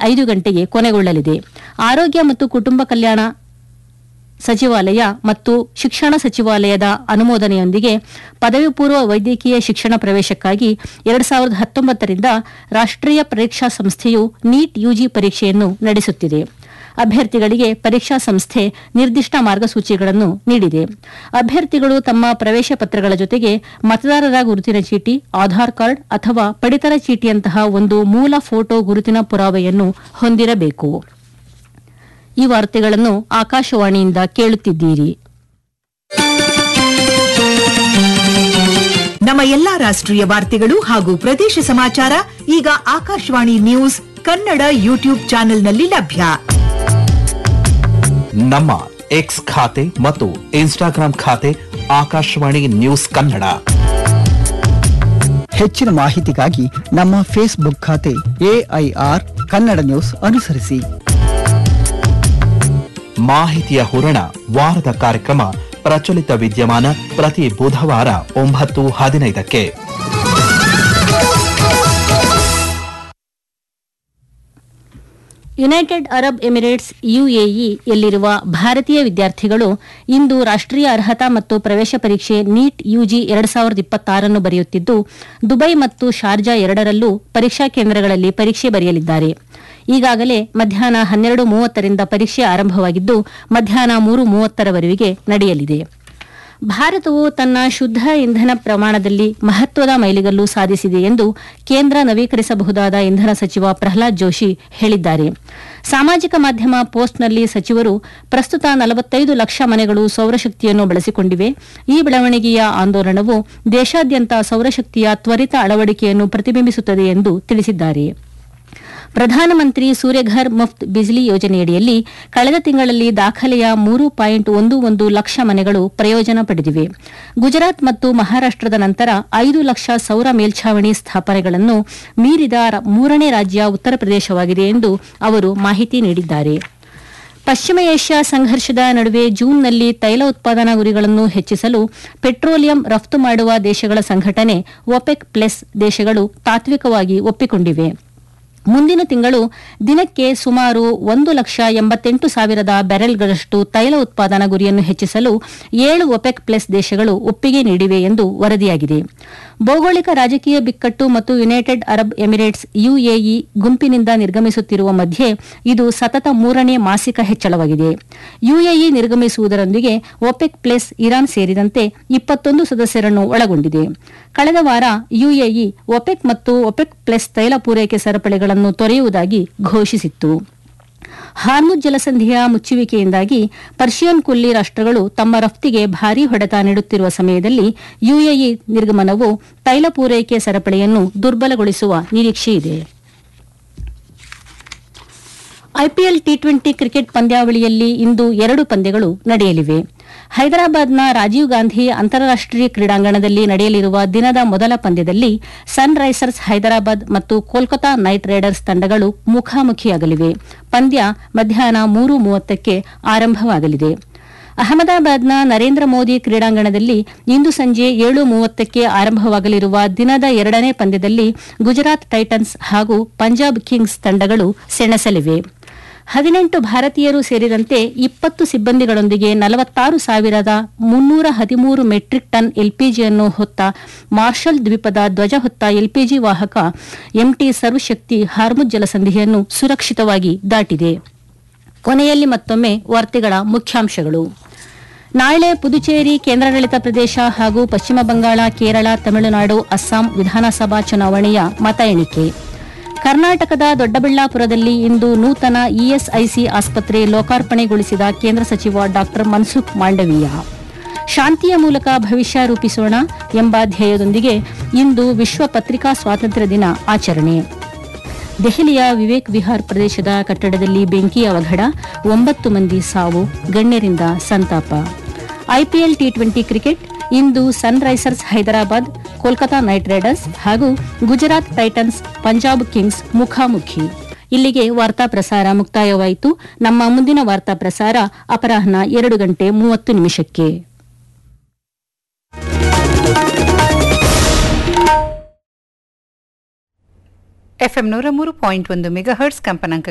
ಐದು ಗಂಟೆಗೆ ಕೊನೆಗೊಳ್ಳಲಿದೆ ಆರೋಗ್ಯ ಮತ್ತು ಕುಟುಂಬ ಕಲ್ಯಾಣ ಸಚಿವಾಲಯ ಮತ್ತು ಶಿಕ್ಷಣ ಸಚಿವಾಲಯದ ಅನುಮೋದನೆಯೊಂದಿಗೆ ಪದವಿ ಪೂರ್ವ ವೈದ್ಯಕೀಯ ಶಿಕ್ಷಣ ಪ್ರವೇಶಕ್ಕಾಗಿ ಎರಡು ಸಾವಿರದ ಹತ್ತೊಂಬತ್ತರಿಂದ ರಾಷ್ಟ್ರೀಯ ಪರೀಕ್ಷಾ ಸಂಸ್ಥೆಯು ನೀಟ್ ಯುಜಿ ಪರೀಕ್ಷೆಯನ್ನು ನಡೆಸುತ್ತಿದೆ ಅಭ್ಯರ್ಥಿಗಳಿಗೆ ಪರೀಕ್ಷಾ ಸಂಸ್ಥೆ ನಿರ್ದಿಷ್ಟ ಮಾರ್ಗಸೂಚಿಗಳನ್ನು ನೀಡಿದೆ ಅಭ್ಯರ್ಥಿಗಳು ತಮ್ಮ ಪ್ರವೇಶ ಪತ್ರಗಳ ಜೊತೆಗೆ ಮತದಾರರ ಗುರುತಿನ ಚೀಟಿ ಆಧಾರ್ ಕಾರ್ಡ್ ಅಥವಾ ಪಡಿತರ ಚೀಟಿಯಂತಹ ಒಂದು ಮೂಲ ಫೋಟೋ ಗುರುತಿನ ಪುರಾವೆಯನ್ನು ಹೊಂದಿರಬೇಕು ಈ ವಾರ್ತೆಗಳನ್ನು ಆಕಾಶವಾಣಿಯಿಂದ ಕೇಳುತ್ತಿದ್ದೀರಿ ನಮ್ಮ ಎಲ್ಲಾ ರಾಷ್ಟ್ರೀಯ ವಾರ್ತೆಗಳು ಹಾಗೂ ಪ್ರದೇಶ ಸಮಾಚಾರ ಈಗ ಆಕಾಶವಾಣಿ ನ್ಯೂಸ್ ಕನ್ನಡ ಯೂಟ್ಯೂಬ್ ಚಾನೆಲ್ನಲ್ಲಿ ಲಭ್ಯ ನಮ್ಮ ಎಕ್ಸ್ ಖಾತೆ ಮತ್ತು ಇನ್ಸ್ಟಾಗ್ರಾಂ ಖಾತೆ ಆಕಾಶವಾಣಿ ನ್ಯೂಸ್ ಕನ್ನಡ ಹೆಚ್ಚಿನ ಮಾಹಿತಿಗಾಗಿ ನಮ್ಮ ಫೇಸ್ಬುಕ್ ಖಾತೆ ಎಐಆರ್ ಕನ್ನಡ ನ್ಯೂಸ್ ಅನುಸರಿಸಿ ಮಾಹಿತಿಯ ಹೂರಣ ವಾರದ ಕಾರ್ಯಕ್ರಮ ಪ್ರಚಲಿತ ವಿದ್ಯಮಾನ ಪ್ರತಿ ಬುಧವಾರ ಒಂಬತ್ತು ಹದಿನೈದಕ್ಕೆ ಯುನೈಟೆಡ್ ಅರಬ್ ಎಮಿರೇಟ್ಸ್ ಯುಎಇ ಯಲ್ಲಿರುವ ಭಾರತೀಯ ವಿದ್ಯಾರ್ಥಿಗಳು ಇಂದು ರಾಷ್ಟ್ರೀಯ ಅರ್ಹತಾ ಮತ್ತು ಪ್ರವೇಶ ಪರೀಕ್ಷೆ ನೀಟ್ ಯುಜಿ ಎರಡು ಸಾವಿರದ ಇಪ್ಪತ್ತಾರನ್ನು ಬರೆಯುತ್ತಿದ್ದು ದುಬೈ ಮತ್ತು ಶಾರ್ಜಾ ಎರಡರಲ್ಲೂ ಪರೀಕ್ಷಾ ಕೇಂದ್ರಗಳಲ್ಲಿ ಪರೀಕ್ಷೆ ಬರೆಯಲಿದ್ದಾರೆ ಈಗಾಗಲೇ ಮಧ್ಯಾಹ್ನ ಹನ್ನೆರಡು ಮೂವತ್ತರಿಂದ ಪರೀಕ್ಷೆ ಆರಂಭವಾಗಿದ್ದು ಮಧ್ಯಾಹ್ನ ಮೂರು ಮೂವತ್ತರವರೆಗೆ ನಡೆಯಲಿದೆ ಭಾರತವು ತನ್ನ ಶುದ್ಧ ಇಂಧನ ಪ್ರಮಾಣದಲ್ಲಿ ಮಹತ್ವದ ಮೈಲಿಗಲ್ಲು ಸಾಧಿಸಿದೆ ಎಂದು ಕೇಂದ್ರ ನವೀಕರಿಸಬಹುದಾದ ಇಂಧನ ಸಚಿವ ಪ್ರಹ್ಲಾದ್ ಜೋಶಿ ಹೇಳಿದ್ದಾರೆ ಸಾಮಾಜಿಕ ಮಾಧ್ಯಮ ಪೋಸ್ಟ್ನಲ್ಲಿ ಸಚಿವರು ಪ್ರಸ್ತುತ ನಲವತ್ತೈದು ಲಕ್ಷ ಮನೆಗಳು ಸೌರಶಕ್ತಿಯನ್ನು ಬಳಸಿಕೊಂಡಿವೆ ಈ ಬೆಳವಣಿಗೆಯ ಆಂದೋಲನವು ದೇಶಾದ್ಯಂತ ಸೌರಶಕ್ತಿಯ ತ್ವರಿತ ಅಳವಡಿಕೆಯನ್ನು ಪ್ರತಿಬಿಂಬಿಸುತ್ತದೆ ಎಂದು ತಿಳಿಸಿದ್ದಾರೆ ಪ್ರಧಾನಮಂತ್ರಿ ಸೂರ್ಯಘರ್ ಮುಫ್ತ್ ಬಿಜ್ಲಿ ಯೋಜನೆಯಡಿಯಲ್ಲಿ ಕಳೆದ ತಿಂಗಳಲ್ಲಿ ದಾಖಲೆಯ ಮೂರು ಪಾಯಿಂಟ್ ಒಂದು ಒಂದು ಲಕ್ಷ ಮನೆಗಳು ಪ್ರಯೋಜನ ಪಡೆದಿವೆ ಗುಜರಾತ್ ಮತ್ತು ಮಹಾರಾಷ್ಟದ ನಂತರ ಐದು ಲಕ್ಷ ಸೌರ ಮೇಲ್ಛಾವಣಿ ಸ್ಥಾಪನೆಗಳನ್ನು ಮೀರಿದ ರ- ಮೂರನೇ ರಾಜ್ಯ ಉತ್ತರ ಪ್ರದೇಶವಾಗಿದೆ ಎಂದು ಅವರು ಮಾಹಿತಿ ನೀಡಿದ್ದಾರೆ ಪಶ್ಚಿಮ ಏಷ್ಯಾ ಸಂಘರ್ಷದ ನಡುವೆ ಜೂನ್ನಲ್ಲಿ ತೈಲ ಉತ್ಪಾದನಾ ಗುರಿಗಳನ್ನು ಹೆಚ್ಚಿಸಲು ಪೆಟ್ರೋಲಿಯಂ ರಫ್ತು ಮಾಡುವ ದೇಶಗಳ ಸಂಘಟನೆ ಒಪೆಕ್ ಪ್ಲಸ್ ದೇಶಗಳು ತಾತ್ವಿಕವಾಗಿ ಒಪ್ಪಿಕೊಂಡಿವೆ ಮುಂದಿನ ತಿಂಗಳು ದಿನಕ್ಕೆ ಸುಮಾರು ಒಂದು ಲಕ್ಷ ಎಂಬತ್ತೆಂಟು ಸಾವಿರದ ಬ್ಯಾರೆಲ್ಗಳಷ್ಟು ತೈಲ ಉತ್ಪಾದನಾ ಗುರಿಯನ್ನು ಹೆಚ್ಚಿಸಲು ಏಳು ಒಪೆಕ್ ಪ್ಲಸ್ ದೇಶಗಳು ಒಪ್ಪಿಗೆ ನೀಡಿವೆ ಎಂದು ವರದಿಯಾಗಿದೆ ಭೌಗೋಳಿಕ ರಾಜಕೀಯ ಬಿಕ್ಕಟ್ಟು ಮತ್ತು ಯುನೈಟೆಡ್ ಅರಬ್ ಎಮಿರೇಟ್ಸ್ ಯುಎಇ ಗುಂಪಿನಿಂದ ನಿರ್ಗಮಿಸುತ್ತಿರುವ ಮಧ್ಯೆ ಇದು ಸತತ ಮೂರನೇ ಮಾಸಿಕ ಹೆಚ್ಚಳವಾಗಿದೆ ಯುಎಇ ನಿರ್ಗಮಿಸುವುದರೊಂದಿಗೆ ಒಪೆಕ್ ಪ್ಲಸ್ ಇರಾನ್ ಸೇರಿದಂತೆ ಇಪ್ಪತ್ತೊಂದು ಸದಸ್ಯರನ್ನು ಒಳಗೊಂಡಿದೆ ಕಳೆದ ವಾರ ಯುಎಇ ಒಪೆಕ್ ಮತ್ತು ಒಪೆಕ್ ಪ್ಲಸ್ ತೈಲ ಪೂರೈಕೆ ಸರಪಳಿಗಳನ್ನು ತೊರೆಯುವುದಾಗಿ ಘೋಷಿಸಿತ್ತು ಹಾರ್ಮುಜ್ ಜಲಸಂಧಿಯ ಮುಚ್ಚುವಿಕೆಯಿಂದಾಗಿ ಪರ್ಷಿಯನ್ ಕೊಲ್ಲಿ ರಾಷ್ಟ್ರಗಳು ತಮ್ಮ ರಫ್ತಿಗೆ ಭಾರೀ ಹೊಡೆತ ನೀಡುತ್ತಿರುವ ಸಮಯದಲ್ಲಿ ಯುಎಇ ನಿರ್ಗಮನವು ತೈಲ ಪೂರೈಕೆ ಸರಪಳಿಯನ್ನು ದುರ್ಬಲಗೊಳಿಸುವ ನಿರೀಕ್ಷೆಯಿದೆ ಐಪಿಎಲ್ ಟಿ ಟ್ವೆಂಟಿ ಕ್ರಿಕೆಟ್ ಪಂದ್ಯಾವಳಿಯಲ್ಲಿ ಇಂದು ಎರಡು ಪಂದ್ಯಗಳು ನಡೆಯಲಿವೆ ಹೈದರಾಬಾದ್ನ ರಾಜೀವ್ ಗಾಂಧಿ ಅಂತಾರಾಷ್ಟೀಯ ಕ್ರೀಡಾಂಗಣದಲ್ಲಿ ನಡೆಯಲಿರುವ ದಿನದ ಮೊದಲ ಪಂದ್ಯದಲ್ಲಿ ಸನ್ ರೈಸರ್ಸ್ ಹೈದರಾಬಾದ್ ಮತ್ತು ಕೋಲ್ಕತಾ ನೈಟ್ ರೈಡರ್ಸ್ ತಂಡಗಳು ಮುಖಾಮುಖಿಯಾಗಲಿವೆ ಪಂದ್ಯ ಮಧ್ಯಾಹ್ನ ಮೂರು ಮೂವತ್ತಕ್ಕೆ ಆರಂಭವಾಗಲಿದೆ ಅಹಮದಾಬಾದ್ನ ನರೇಂದ್ರ ಮೋದಿ ಕ್ರೀಡಾಂಗಣದಲ್ಲಿ ಇಂದು ಸಂಜೆ ಏಳು ಮೂವತ್ತಕ್ಕೆ ಆರಂಭವಾಗಲಿರುವ ದಿನದ ಎರಡನೇ ಪಂದ್ಯದಲ್ಲಿ ಗುಜರಾತ್ ಟೈಟನ್ಸ್ ಹಾಗೂ ಪಂಜಾಬ್ ಕಿಂಗ್ಸ್ ತಂಡಗಳು ಸೆಣಸಲಿವೆ ಹದಿನೆಂಟು ಭಾರತೀಯರು ಸೇರಿದಂತೆ ಇಪ್ಪತ್ತು ಸಿಬ್ಬಂದಿಗಳೊಂದಿಗೆ ನಲವತ್ತಾರು ಸಾವಿರದ ಮುನ್ನೂರ ಹದಿಮೂರು ಮೆಟ್ರಿಕ್ ಟನ್ ಎಲ್ಪಿಜಿಯನ್ನು ಹೊತ್ತ ಮಾರ್ಷಲ್ ದ್ವೀಪದ ಧ್ವಜ ಹೊತ್ತ ಎಲ್ಪಿಜಿ ವಾಹಕ ಎಂಟಿ ಸರ್ವಶಕ್ತಿ ಹಾರ್ಮುಜ್ ಜಲಸಂಧಿಯನ್ನು ಸುರಕ್ಷಿತವಾಗಿ ದಾಟಿದೆ ಕೊನೆಯಲ್ಲಿ ಮತ್ತೊಮ್ಮೆ ವಾರ್ತೆಗಳ ಮುಖ್ಯಾಂಶಗಳು ನಾಳೆ ಪುದುಚೇರಿ ಕೇಂದ್ರಾಡಳಿತ ಪ್ರದೇಶ ಹಾಗೂ ಪಶ್ಚಿಮ ಬಂಗಾಳ ಕೇರಳ ತಮಿಳುನಾಡು ಅಸ್ಸಾಂ ವಿಧಾನಸಭಾ ಚುನಾವಣೆಯ ಮತ ಎಣಿಕೆ ಕರ್ನಾಟಕದ ದೊಡ್ಡಬಳ್ಳಾಪುರದಲ್ಲಿ ಇಂದು ನೂತನ ಇಎಸ್ಐಸಿ ಆಸ್ಪತ್ರೆ ಲೋಕಾರ್ಪಣೆಗೊಳಿಸಿದ ಕೇಂದ್ರ ಸಚಿವ ಡಾ ಮನ್ಸುಖ್ ಮಾಂಡವೀಯ ಶಾಂತಿಯ ಮೂಲಕ ಭವಿಷ್ಯ ರೂಪಿಸೋಣ ಎಂಬ ಧ್ಯೇಯದೊಂದಿಗೆ ಇಂದು ವಿಶ್ವ ಪತ್ರಿಕಾ ಸ್ವಾತಂತ್ರ್ಯ ದಿನ ಆಚರಣೆ ದೆಹಲಿಯ ವಿವೇಕ್ ವಿಹಾರ್ ಪ್ರದೇಶದ ಕಟ್ಟಡದಲ್ಲಿ ಬೆಂಕಿ ಅವಘಡ ಒಂಬತ್ತು ಮಂದಿ ಸಾವು ಗಣ್ಯರಿಂದ ಸಂತಾಪ ಐಪಿಎಲ್ ಟಿ ಟ್ವೆಂಟಿ ಕ್ರಿಕೆಟ್ ಇಂದು Sunrisers Hyderabad Kolkata Knight Riders ಹಾಗೂ ಗುಜರಾತ್ ಟೈಟನ್ಸ್ ಪಂಜಾಬ್ ಕಿಂಗ್ಸ್ ಮುಖಾಮುಖಿ ಇಲ್ಲಿಗೆ ವಾರ್ತಾ ಪ್ರಸಾರ ಮುಕ್ತಾಯವಾಯಿತು ನಮ್ಮ ಮುಂದಿನ ವಾರ್ತಾ ಪ್ರಸಾರ ಅಪರಾಹ್ನ ಎರಡು ಗಂಟೆ ಮೂವತ್ತು ನಿಮಿಷಕ್ಕೆ ಎಫ್ಎಂ ನೂರ ಮೂರು ಪಾಯಿಂಟ್ ಒಂದು ಮೆಗಾಹರ್ಟ್ಸ್ ಕಂಪನಾಂಕ